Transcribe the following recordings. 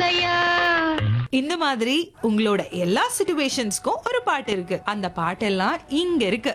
வருதையா இந்த மாதிரி உங்களோட எல்லா சிச்சுவேஷன்ஸ்க்கும் ஒரு பாட்டு இருக்கு அந்த பாட்டெல்லாம் இங்க இருக்கு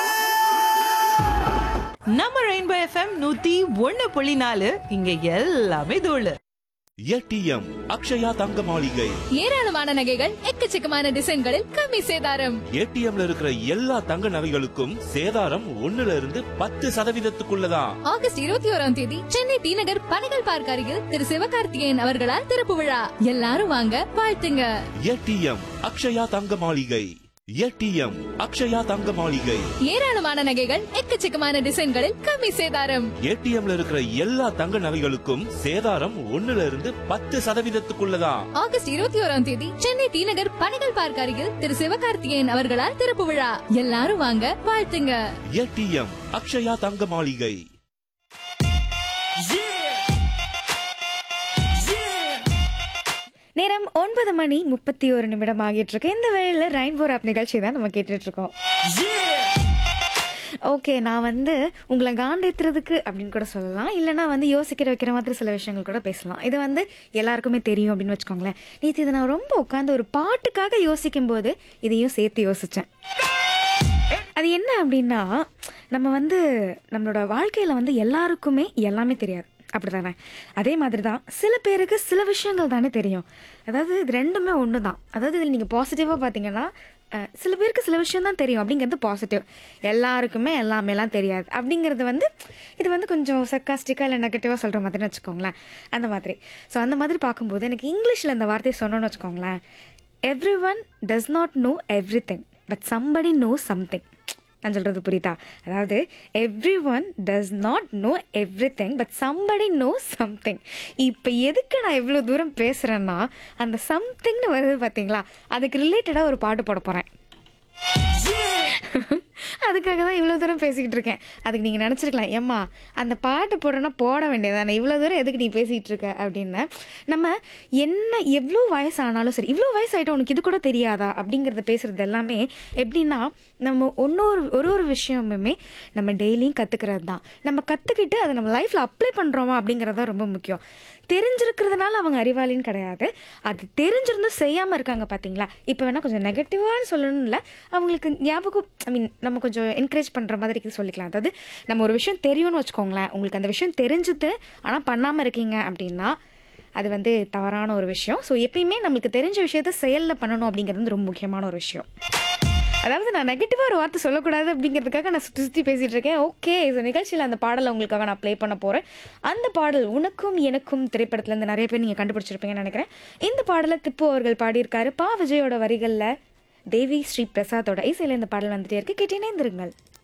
நம்ம ரெயின்போ எஃப்எம் நூத்தி ஒண்ணு புள்ளி நாலு இங்க எல்லாமே தோழு ஏடிஎம் அக்ஷயா தங்க மாளிகை ஏராளமான நகைகள் எக்கச்சக்கமான டிசைன்களில் கம்மி சேதாரம் ஏடிஎம்ல இருக்கிற எல்லா தங்க நகைகளுக்கும் சேதாரம் ஒண்ணுல இருந்து பத்து சதவீதத்துக்குள்ளதான் ஆகஸ்ட் இருபத்தி ஓராம் தேதி சென்னை டி நகர் பனைகள் பார்க் அருகில் திரு சிவகார்த்திகேயன் அவர்களால் திறப்பு விழா எல்லாரும் வாங்க வாழ்த்துங்க ஏடிஎம் அக்ஷயா தங்க மாளிகை ஏடிஎம் அக்ஷயா தங்க மாளிகை ஏராளமான நகைகள் எக்கச்சக்கமான டிசைன்களில் கம்மி சேதாரம் ஏடிஎம்ல இருக்கிற எல்லா தங்க நகைகளுக்கும் சேதாரம் ஒண்ணுல இருந்து பத்து சதவீதத்துக்குள்ளதான் ஆகஸ்ட் இருபத்தி ஓராம் தேதி சென்னை டி நகர் பனைகள் பார்க் அருகில் திரு சிவகார்த்திகேயன் அவர்களால் திறப்பு விழா எல்லாரும் வாங்க வாழ்த்துங்க ஏடிஎம் அக்ஷயா தங்க மாளிகை நேரம் ஒன்பது மணி முப்பத்தி ஒரு நிமிடம் ஆகிட்டு இருக்கு இந்த வேளையில ரெயின்போ ஆப் நிகழ்ச்சி தான் நம்ம கேட்டுட்டு இருக்கோம் ஓகே நான் வந்து உங்களை காண்டேத்துறதுக்கு அப்படின்னு கூட சொல்லலாம் இல்லைனா வந்து யோசிக்கிற வைக்கிற மாதிரி சில விஷயங்கள் கூட பேசலாம் இது வந்து எல்லாருக்குமே தெரியும் அப்படின்னு வச்சுக்கோங்களேன் நேற்று இதை நான் ரொம்ப உட்காந்து ஒரு பாட்டுக்காக யோசிக்கும் போது இதையும் சேர்த்து யோசித்தேன் அது என்ன அப்படின்னா நம்ம வந்து நம்மளோட வாழ்க்கையில் வந்து எல்லாருக்குமே எல்லாமே தெரியாது அப்படிதானே அதே மாதிரி தான் சில பேருக்கு சில விஷயங்கள் தானே தெரியும் அதாவது இது ரெண்டுமே ஒன்று தான் அதாவது இதில் நீங்கள் பாசிட்டிவாக பார்த்தீங்கன்னா அஹ், சில பேருக்கு சில விஷயம் தான் தெரியும் அப்படிங்கிறது பாசிட்டிவ் எல்லாருக்குமே எல்லாமேலாம் தெரியாது அப்படிங்கிறது வந்து இது வந்து கொஞ்சம் சர்க்காஸ்டிக்காக இல்லை நெகட்டிவாக சொல்கிற மாதிரின்னு வச்சுக்கோங்களேன் அந்த மாதிரி ஸோ அந்த மாதிரி பார்க்கும்போது எனக்கு இங்கிலீஷில் இந்த வார்த்தையை சொன்னோன்னு வச்சுக்கோங்களேன் everyone does not know everything but somebody know something நான் சொல்கிறது புரியுதா அதாவது everyone does not know everything but somebody know something இப்போ எதுக்கு நான் இவ்வளோ தூரம் பேசுகிறேன்னா அந்த சம்திங்னு வருது பார்த்தீங்களா அதுக்கு ரிலேட்டடாக ஒரு பாட்டு போட போகிறேன் அதுக்காக தான் இவ்வளோ தூரம் பேசிக்கிட்டு இருக்கேன் அதுக்கு நீங்கள் நினச்சிருக்கலாம் ஏம்மா அந்த பாட்டு போடணும்னா போட வேண்டியதானே இவ்வளோ தூரம் எதுக்கு நீ பேசிகிட்டு இருக்க அப்படின்னு நம்ம என்ன எவ்வளோ வயசானாலும் சரி இவ்வளோ வயசாயிட்டா உனக்கு இது கூட தெரியாதா அப்படிங்கிறத பேசுகிறது எல்லாமே எப்படின்னா நம்ம ஒன்னொரு ஒரு ஒரு விஷயமுமே நம்ம டெய்லியும் கற்றுக்கிறது தான் நம்ம கற்றுக்கிட்டு அதை நம்ம லைஃப்பில் அப்ளை பண்ணுறோமா அப்படிங்கிறது தான் ரொம்ப முக்கியம் தெரிஞ்சிருக்கிறதுனால அவங்க அறிவாளின்னு கிடையாது அது தெரிஞ்சிருந்தும் செய்யாமல் இருக்காங்க பார்த்தீங்களா இப்போ வேணால் கொஞ்சம் நெகட்டிவான்னு சொல்லணும் இல்லை அவங்களுக்கு ஞாபகம் ஐ மீன் நம்ம கொஞ்சம் என்கரேஜ் பண்ணுற மாதிரி இது சொல்லிக்கலாம் அதாவது நம்ம ஒரு விஷயம் தெரியும்னு வச்சுக்கோங்களேன் உங்களுக்கு அந்த விஷயம் தெரிஞ்சுது ஆனால் பண்ணாமல் இருக்கீங்க அப்படின்னா அது வந்து தவறான ஒரு விஷயம் ஸோ எப்பயுமே நம்மளுக்கு தெரிஞ்ச விஷயத்த செயலில் பண்ணணும் அப்படிங்கிறது வந்து ரொம்ப முக்கியமான ஒரு விஷயம் அதாவது நான் நெகட்டிவாக ஒரு வார்த்தை சொல்லக்கூடாது அப்படிங்கிறதுக்காக நான் சுற்றி சுற்றி பேசிகிட்டு இருக்கேன் ஓகே இந்த நிகழ்ச்சியில் அந்த பாடலை உங்களுக்காக நான் ப்ளே பண்ண போகிறேன் அந்த பாடல் உனக்கும் எனக்கும் திரைப்படத்துலேருந்து நிறைய பேர் நீங்கள் கண்டுபிடிச்சிருப்பீங்கன்னு நினைக்கிறேன் இந்த பாடலை திப்பு அவர்கள் பாடியிருக்காரு பா விஜயோட வரிகளில் தேவி ஸ்ரீ பிரசாத்தோட இசையில் இந்த பாடல் வந்துட்டே இருக்கு கேட்டேனே இருந்திருங்கள்